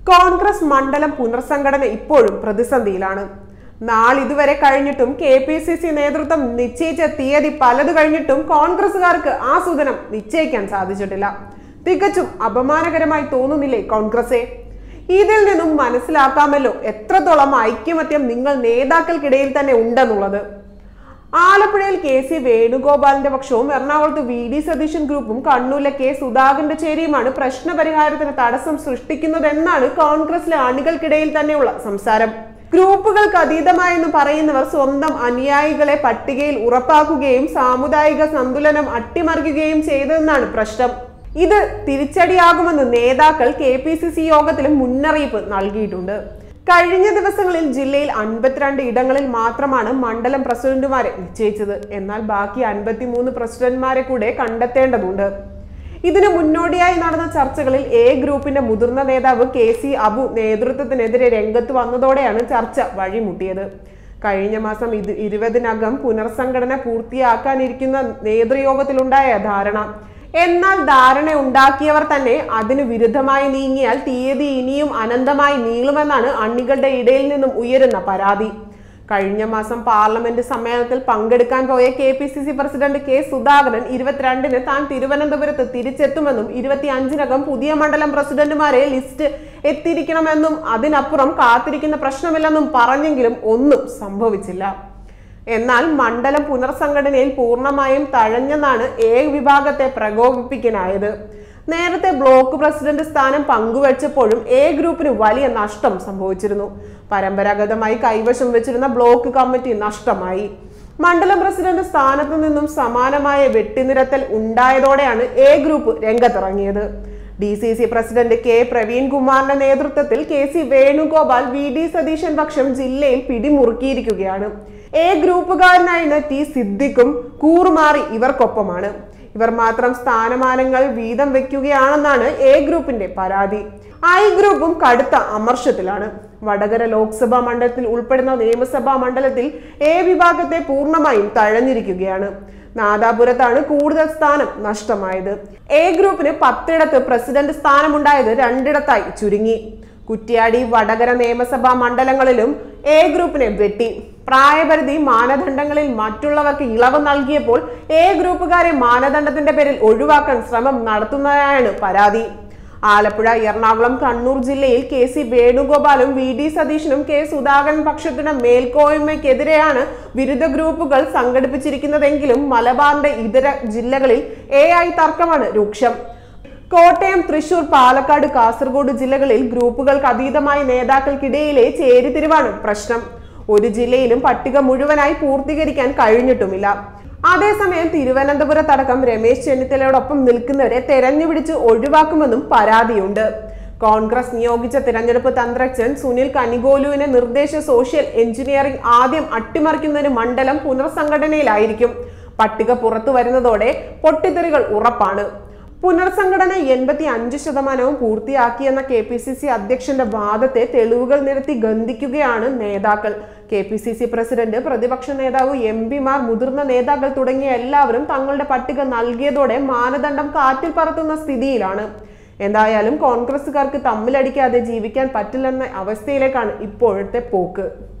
കോൺഗ്രസ് മണ്ഡലം പുനർസംഘടന ഇപ്പോഴും പ്രതിസന്ധിയിലാണ് നാളിതുവരെ കഴിഞ്ഞിട്ടും കെ പി സി സി നേതൃത്വം നിശ്ചയിച്ച തീയതി പലത് കഴിഞ്ഞിട്ടും കോൺഗ്രസുകാർക്ക് ആ സുദനം നിശ്ചയിക്കാൻ സാധിച്ചിട്ടില്ല തികച്ചും അപമാനകരമായി തോന്നുന്നില്ലേ കോൺഗ്രസെ ഇതിൽ നിന്നും മനസ്സിലാക്കാമല്ലോ എത്രത്തോളം ഐക്യമത്യം നിങ്ങൾ നേതാക്കൾക്കിടയിൽ തന്നെ ഉണ്ടെന്നുള്ളത് ആലപ്പുഴയിൽ കെ സി വേണുഗോപാലിന്റെ പക്ഷവും എറണാകുളത്ത് വി ഡി സതീശൻ ഗ്രൂപ്പും കണ്ണൂരിലെ കെ സുധാകരന്റെ ചേരിയുമാണ് പ്രശ്നപരിഹാരത്തിന് തടസ്സം സൃഷ്ടിക്കുന്നതെന്നാണ് കോൺഗ്രസിലെ അണികൾക്കിടയിൽ തന്നെയുള്ള സംസാരം ഗ്രൂപ്പുകൾക്ക് അതീതമായെന്ന് പറയുന്നവർ സ്വന്തം അനുയായികളെ പട്ടികയിൽ ഉറപ്പാക്കുകയും സാമുദായിക സന്തുലനം അട്ടിമറിക്കുകയും ചെയ്തതെന്നാണ് പ്രശ്നം ഇത് തിരിച്ചടിയാകുമെന്ന് നേതാക്കൾ കെ പി സി സി യോഗത്തിൽ മുന്നറിയിപ്പ് നൽകിയിട്ടുണ്ട് കഴിഞ്ഞ ദിവസങ്ങളിൽ ജില്ലയിൽ അൻപത്തിരണ്ട് ഇടങ്ങളിൽ മാത്രമാണ് മണ്ഡലം പ്രസിഡന്റുമാരെ നിശ്ചയിച്ചത് എന്നാൽ ബാക്കി അൻപത്തിമൂന്ന് പ്രസിഡന്റ്മാരെ കൂടെ കണ്ടെത്തേണ്ടതുണ്ട് ഇതിന് മുന്നോടിയായി നടന്ന ചർച്ചകളിൽ എ ഗ്രൂപ്പിന്റെ മുതിർന്ന നേതാവ് കെ സി അബു നേതൃത്വത്തിനെതിരെ രംഗത്ത് വന്നതോടെയാണ് ചർച്ച വഴിമുട്ടിയത് കഴിഞ്ഞ മാസം ഇത് ഇരുപതിനകം പുനർസംഘടന പൂർത്തിയാക്കാനിരിക്കുന്ന നേതൃയോഗത്തിലുണ്ടായ ധാരണ എന്നാൽ ധാരണ ഉണ്ടാക്കിയവർ തന്നെ അതിന് വിരുദ്ധമായി നീങ്ങിയാൽ തീയതി ഇനിയും അനന്തമായി നീളുമെന്നാണ് അണികളുടെ ഇടയിൽ നിന്നും ഉയരുന്ന പരാതി കഴിഞ്ഞ മാസം പാർലമെന്റ് സമ്മേളനത്തിൽ പങ്കെടുക്കാൻ പോയ K P C C president K Sudhakaran ഇരുപത്തിരണ്ടിന് താൻ തിരുവനന്തപുരത്ത് തിരിച്ചെത്തുമെന്നും ഇരുപത്തി അഞ്ചിനകം പുതിയ മണ്ഡലം പ്രസിഡന്റുമാരെ ലിസ്റ്റ് എത്തിയിരിക്കണമെന്നും അതിനപ്പുറം കാത്തിരിക്കുന്ന പ്രശ്നമില്ലെന്നും പറഞ്ഞെങ്കിലും ഒന്നും സംഭവിച്ചില്ല എന്നാൽ മണ്ഡലം പുനർസംഘടനയിൽ പൂർണ്ണമായും തഴഞ്ഞെന്നാണ് എ വിഭാഗത്തെ പ്രകോപിപ്പിക്കാനായത് നേരത്തെ ബ്ലോക്ക് പ്രസിഡന്റ് സ്ഥാനം പങ്കുവച്ചപ്പോഴും എ ഗ്രൂപ്പിന് വലിയ നഷ്ടം സംഭവിച്ചിരുന്നു പരമ്പരാഗതമായി കൈവശം വെച്ചിരുന്ന ബ്ലോക്ക് കമ്മിറ്റി നഷ്ടമായി മണ്ഡലം പ്രസിഡന്റ് സ്ഥാനത്തു നിന്നും സമാനമായ വെട്ടിനിരത്തൽ ഉണ്ടായതോടെയാണ് എ ഗ്രൂപ്പ് രംഗത്തിറങ്ങിയത് D C C president K Praveen കുമാറിന്റെ നേതൃത്വത്തിൽ K C Venugopal V D Satheesan പക്ഷം ജില്ലയിൽ പിടിമുറുക്കിയിരിക്കുകയാണ് എ ഗ്രൂപ്പുകാരനായിരുന്ന ടി സിദ്ദിഖും കൂറുമാറി ഇവർക്കൊപ്പമാണ് ഇവർ മാത്രം സ്ഥാനമാനങ്ങൾ വീതം വെക്കുകയാണെന്നാണ് എ ഗ്രൂപ്പിന്റെ പരാതി ഐ ഗ്രൂപ്പും കടുത്ത അമർഷത്തിലാണ് വടകര ലോക്സഭാ മണ്ഡലത്തിൽ ഉൾപ്പെടുന്ന നിയമസഭാ മണ്ഡലത്തിൽ എ വിഭാഗത്തെ പൂർണ്ണമായും തഴഞ്ഞിരിക്കുകയാണ് നാദാപുരത്താണ് കൂടുതൽ സ്ഥാനം നഷ്ടമായത് എ ഗ്രൂപ്പിന് പത്തിടത്ത് പ്രസിഡന്റ് സ്ഥാനമുണ്ടായത് രണ്ടിടത്തായി ചുരുങ്ങി കുറ്റ്യാടി വടകര നിയമസഭാ മണ്ഡലങ്ങളിലും എ ഗ്രൂപ്പിനെ വെട്ടി പ്രായപരിധി മാനദണ്ഡങ്ങളിൽ മറ്റുള്ളവർക്ക് ഇളവ് നൽകിയപ്പോൾ എ ഗ്രൂപ്പുകാരെ മാനദണ്ഡത്തിന്റെ പേരിൽ ഒഴിവാക്കാൻ ശ്രമം നടത്തുന്നതായാണ് പരാതി ആലപ്പുഴ എറണാകുളം കണ്ണൂർ ജില്ലയിൽ കെ സി വേണുഗോപാലും വി ഡി സതീശനും കെ സുധാകരൻ പക്ഷത്തിന് മേൽക്കോയ്മയ്ക്കെതിരെയാണ് വിരുദ്ധ ഗ്രൂപ്പുകൾ സംഘടിപ്പിച്ചിരിക്കുന്നതെങ്കിലും മലബാറിന്റെ ഇതര ജില്ലകളിൽ എ ഐ തർക്കമാണ് രൂക്ഷം കോട്ടയം തൃശൂർ പാലക്കാട് കാസർഗോഡ് ജില്ലകളിൽ ഗ്രൂപ്പുകൾക്ക് അതീതമായി നേതാക്കൾക്കിടയിലെ ചേരിതിരിവാണ് പ്രശ്നം ഒരു ജില്ലയിലും പട്ടിക മുഴുവനായി പൂർത്തീകരിക്കാൻ കഴിഞ്ഞിട്ടുമില്ല അതേസമയം തിരുവനന്തപുരത്തടക്കം രമേശ് ചെന്നിത്തലയോടൊപ്പം നിൽക്കുന്നവരെ തെരഞ്ഞുപിടിച്ച് ഒഴിവാക്കുമെന്നും പരാതിയുണ്ട് കോൺഗ്രസ് നിയോഗിച്ച തിരഞ്ഞെടുപ്പ് തന്ത്രജ്ഞൻ സുനിൽ കനിഗോലുവിന്റെ നിർദ്ദേശ സോഷ്യൽ എഞ്ചിനീയറിംഗ് ആദ്യം അട്ടിമറിക്കുന്നതിന് മണ്ഡലം പുനർസംഘടനയിലായിരിക്കും പട്ടിക പുറത്തു വരുന്നതോടെ പൊട്ടിത്തെറികൾ ഉറപ്പാണ് പുനർസംഘടന എൺപത്തി അഞ്ച് ശതമാനവും പൂർത്തിയാക്കിയെന്ന കെ പി സി സി അധ്യക്ഷന്റെ വാദത്തെ തെളിവുകൾ നിരത്തി ഗന്ധിക്കുകയാണ് നേതാക്കൾ K P C C president പ്രതിപക്ഷ നേതാവ് എം പിമാർ മുതിർന്ന നേതാക്കൾ തുടങ്ങിയ എല്ലാവരും തങ്ങളുടെ പട്ടിക നൽകിയതോടെ മാനദണ്ഡം കാറ്റിൽ പറത്തുന്ന സ്ഥിതിയിലാണ് എന്തായാലും കോൺഗ്രസുകാർക്ക് തമ്മിലടിക്കാതെ ജീവിക്കാൻ പറ്റില്ലെന്ന അവസ്ഥയിലേക്കാണ് ഇപ്പോഴത്തെ പോക്ക്